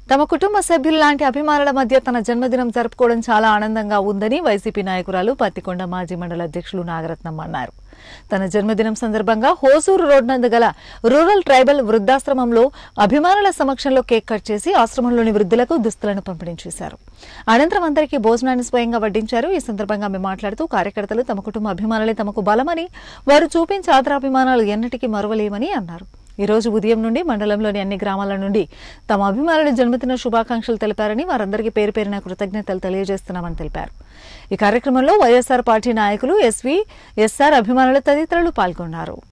తమ కుటుంబ సభ్యులు లాంటి అభిమానుల మధ్య తన జన్మదినం జరుపుకోవడం చాలా ఆనందంగా ఉందని వైసీపీ నాయకురాలు పత్తికొండ మాజీ మండల అధ్యక్షులు నాగరత్నం అన్నారు తన జన్మదినం సందర్భంగా హోసూరు రోడ్ నందు గల రూరల్ ట్రైబల్ వృద్ధాశ్రమంలో అభిమానుల సమక్షంలో కేక్ కట్ చేసి ఆశ్రమంలోని వృద్ధులకు దుస్తులను పంపిణీ చేశారు అనంతరం అందరికీ భోజనాన్ని స్వయంగా వడ్డించారు ఈ సందర్భంగా ఆమె మాట్లాడుతూ కార్యకర్తలు తమ కుటుంబ అభిమానులే తమకు బలమని వారు చూపించే ఆదరాభిమానాలు ఎన్నటికీ మరువలేమని అన్నారు ఈ రోజు ఉదయం నుండి మండలంలోని అన్ని గ్రామాల నుండి తమ అభిమానుల జన్మదిన శుభాకాంక్షలు తెలిపారని వారందరికీ పేరు పేరున కృతజ్ఞతలు తెలియజేస్తున్నామని తెలిపారు ఈ కార్యక్రమంలో వైఎస్ఆర్ పార్టీ నాయకులు ఎస్వి ఎస్ఆర్ అభిమానులు తదితరులు పాల్గొన్నారు